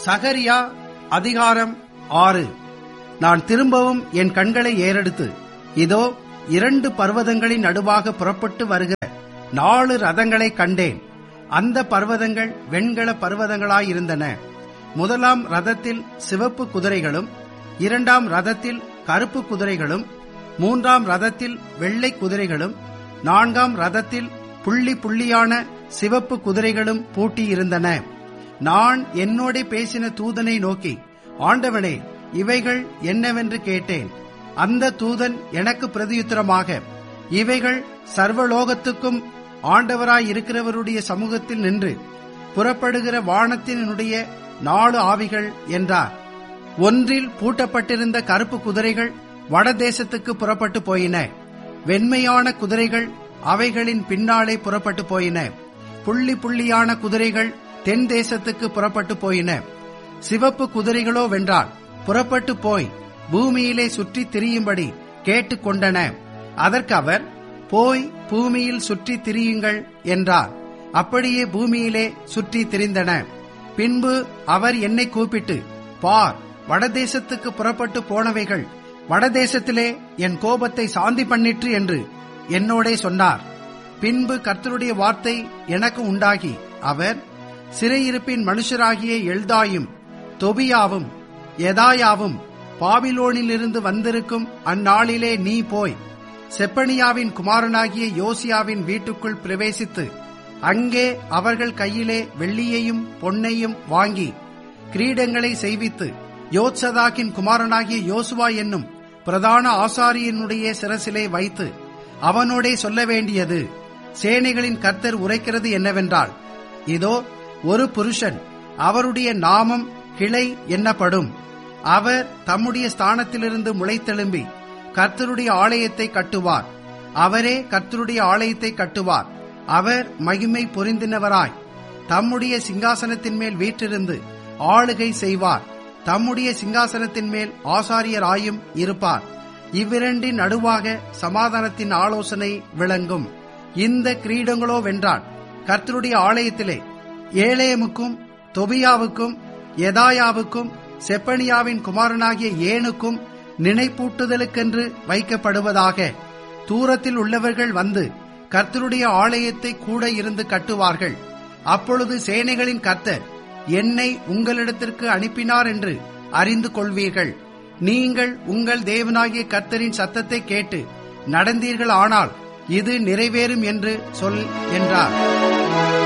சகரியா அதிகாரம் ஆறு நான் திரும்பவும் என் கண்களை ஏறெடுத்து இதோ இரண்டு பர்வதங்களின் நடுவாக புறப்பட்டு வருகிற நாலு ரதங்களை கண்டேன் அந்த பர்வதங்கள் வெண்கல பர்வதங்களாயிருந்தன முதலாம் ரதத்தில் சிவப்பு குதிரைகளும் இரண்டாம் ரதத்தில் கருப்பு குதிரைகளும் மூன்றாம் ரதத்தில் வெள்ளை குதிரைகளும் நான்காம் ரதத்தில் புள்ளி புள்ளியான சிவப்பு குதிரைகளும் பூட்டியிருந்தன நான் என்னோட பேசின தூதனை நோக்கி ஆண்டவனே இவைகள் என்னவென்று கேட்டேன் அந்த தூதன் எனக்கு பிரதியுத்தரமாக இவைகள் சர்வலோகத்துக்கும் ஆண்டவராய் இருக்கிறவருடைய சமூகத்தில் நின்று புறப்படுகிற வானத்தினுடைய நாலு ஆவிகள் என்றார் ஒன்றில் பூட்டப்பட்டிருந்த கருப்பு குதிரைகள் வடதேசத்துக்கு புறப்பட்டு போயின வெண்மையான குதிரைகள் அவைகளின் பின்னாலே புறப்பட்டு போயின புள்ளி புள்ளியான குதிரைகள் தென் தேசத்துக்கு புறப்பட்டு போயின சிவப்பு குதிரைகளோ வென்றால் புறப்பட்டு போய் பூமியிலே சுற்றி திரியும்படி கேட்டுக்கொண்டன அதற்கு அவர் போய் பூமியில் சுற்றி திரியுங்கள் என்றார் அப்படியே பூமியிலே சுற்றி திரிந்தன பின்பு அவர் என்னை கூப்பிட்டு பார் வடதேசத்துக்கு புறப்பட்டு போனவைகள் வடதேசத்திலே என் கோபத்தை சாந்தி பண்ணிற்று என்று என்னோடே சொன்னார் பின்பு கர்த்தருடைய வார்த்தை எனக்கு உண்டாகி அவர் சிறையிருப்பின் மனுஷராகிய எல்தாயும் தொபியாவும் எதாயாவும் பாபிலோனிலிருந்து வந்திருக்கும் அந்நாளிலே நீ போய் செப்பனியாவின் குமாரனாகிய யோசியாவின் வீட்டுக்குள் பிரவேசித்து அங்கே அவர்கள் கையிலே வெள்ளியையும் பொன்னையும் வாங்கி கிரீடங்களை செய்வித்து யோத்சதாக்கின் குமாரனாகிய யோசுவா என்னும் பிரதான ஆசாரியனுடைய சிரசிலே வைத்து அவனோடே சொல்ல வேண்டியது சேனைகளின் கர்த்தர் உரைக்கிறது என்னவென்றால் இதோ ஒரு புருஷன் அவருடைய நாமம் கிளை எண்ணப்படும் அவர் தம்முடைய ஸ்தானத்திலிருந்து முளைத்தெழும்பி கர்த்தருடைய ஆலயத்தை கட்டுவார் அவரே கர்த்தருடைய ஆலயத்தை கட்டுவார் அவர் மகிமை பொருந்தினவராய் தம்முடைய சிங்காசனத்தின் மேல் வீற்றிருந்து ஆளுகை செய்வார் தம்முடைய சிங்காசனத்தின் மேல் ஆசாரியராயும் இருப்பார் இவ்விரண்டின் நடுவாக சமாதானத்தின் ஆலோசனை விளங்கும் இந்த கிரீடங்களோ வென்றால் கர்த்தருடைய ஆலயத்திலே ஏலேமுக்கும் தொபியாவுக்கும் எதாயாவுக்கும் செப்பனியாவின் குமாரனாகிய ஏனுக்கும் நினைப்பூட்டுதலுக்கென்று வைக்கப்படுவதாக தூரத்தில் உள்ளவர்கள் வந்து கர்த்தருடைய ஆலயத்தை கூட இருந்து கட்டுவார்கள் அப்பொழுது சேனைகளின் கர்த்தர் என்னை உங்களிடத்திற்கு அனுப்பினார் என்று அறிந்து கொள்வீர்கள் நீங்கள் உங்கள் தேவனாகிய கர்த்தரின் சத்தத்தை கேட்டு நடந்தீர்கள் ஆனால் இது நிறைவேறும் என்று சொல் என்றார்